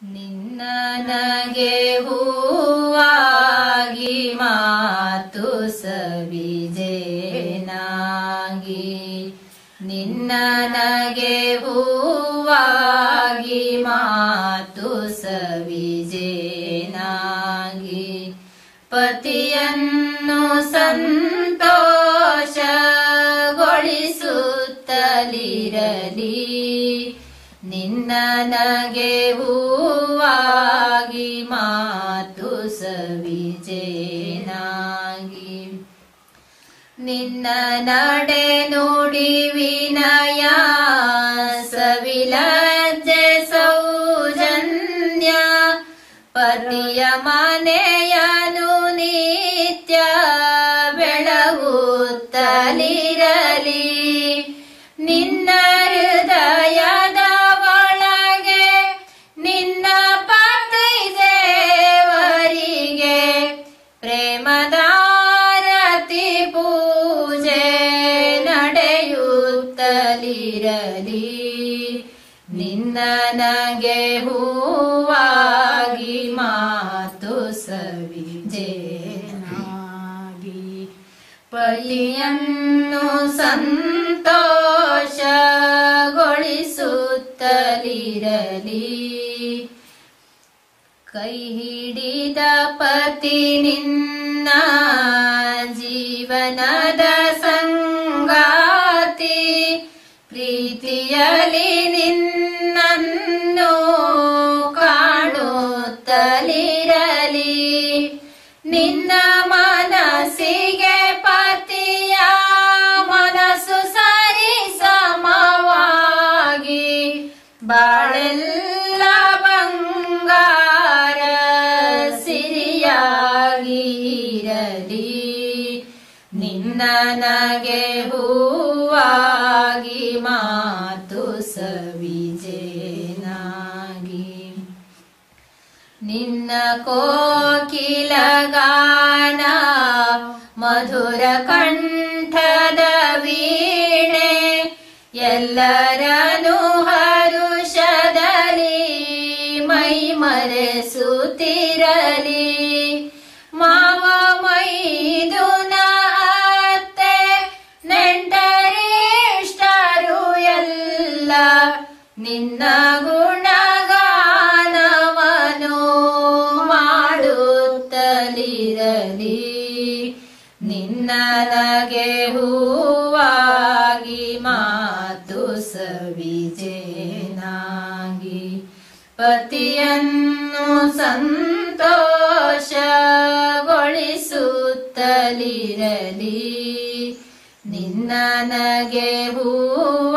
ನಿನ್ನ ನಗೆ ಹೂವಾಗಿ ಮಾತು ಸವಿಜೇನಾಗಿ ನಿನ್ನ ನಗೆ ಹೂವಾಗಿ ಮಾತು ಸವಿಜೇನಾಗಿ ಪತಿಯನ್ನು ಸಂತೋಷಗೊಳಿಸುತ್ತಲಿರಲಿ ನಿನ್ನ ನಗೆ ಹೂವಾಗಿ ಮಾತು ಸವಿಜೇನಾಗಿ ನಿನ್ನ ನಡೆ ನುಡಿ ವಿನಯ ಸವಿಲಜ್ಜೆ ಸೌಜನ್ಯ ಪತಿಯ ಮನೆಯನು ನಿತ್ಯ ಬೆಳಗುತ್ತಲಿರಲಿ ನಿನ್ನ ಹೃದಯದ ಒಳಗೆ ನಿನ್ನ ಪತಿ ದೇವರಿಗೆ ಪ್ರೇಮದಾರತಿ ಪೂಜೆ ನಡೆಯುತ್ತಲಿರಲಿ ನಿನ್ನ ನಗೆ ಹೂವಾಗಿ ಮಾತು ಸವಿಜೇನಾಗಿ ಪತಿಯನ್ನು ಸಂತೋಷಗೊಳಿಸುತ್ತಲಿರಲಿ ಕೈ ಹಿಡಿದ ಪತಿ ನಿನ್ನ ಜೀವನದ ಸಂಗಾತಿ ಪ್ರೀತಿಯಲಿ ನಿನ್ನನ್ನು ಕಾಣುತ್ತಲಿರಲಿ ನಿನ್ನ ಮನಸ್ಸಿಗೆ ಪತಿಯ ಮನಸ್ಸು ಸರಿ ಸಮವಾಗಿ ಬಾಳೆಲ್ಲ ಬಂಗಾರ ಸಿರಿಯಾಗಿ ಇರಲಿ ನಿನ್ನ ನಗೆ ಹೂವಾಗಿ ಮಾತು ಸವಿಜೇನಾಗಿ ನಿನ್ನ ಕೋಕಿಲ ಗಾನ ಮಧುರ ಕಂಠದ ವೀಣೆ ಎಲ್ಲರನು ಹರುಷದಲ್ಲಿ ಮೈ ಮರೆಸುತ್ತಿರಲಿ ಮಾವ ಮೈದುನ ಅತ್ತೆ ನೆಂಟರಿಷ್ಟರು ಎಲ್ಲ ನಿನ್ನ ಗುಣಗಾನವನು ಮಾಡುತ್ತಲಿರಲಿ ನಿನ್ನ ನಗೆ ಹೂವಾಗಿ ಮಾತು ಸವಿಜೇನಾಗಿ ಪತಿಯನ್ನು ಸಂತೋಷಗೊಳಿಸುತ್ತಲಿರಲಿ ನಿನ್ನ ನಗೆ ಹೂವಾಗಿ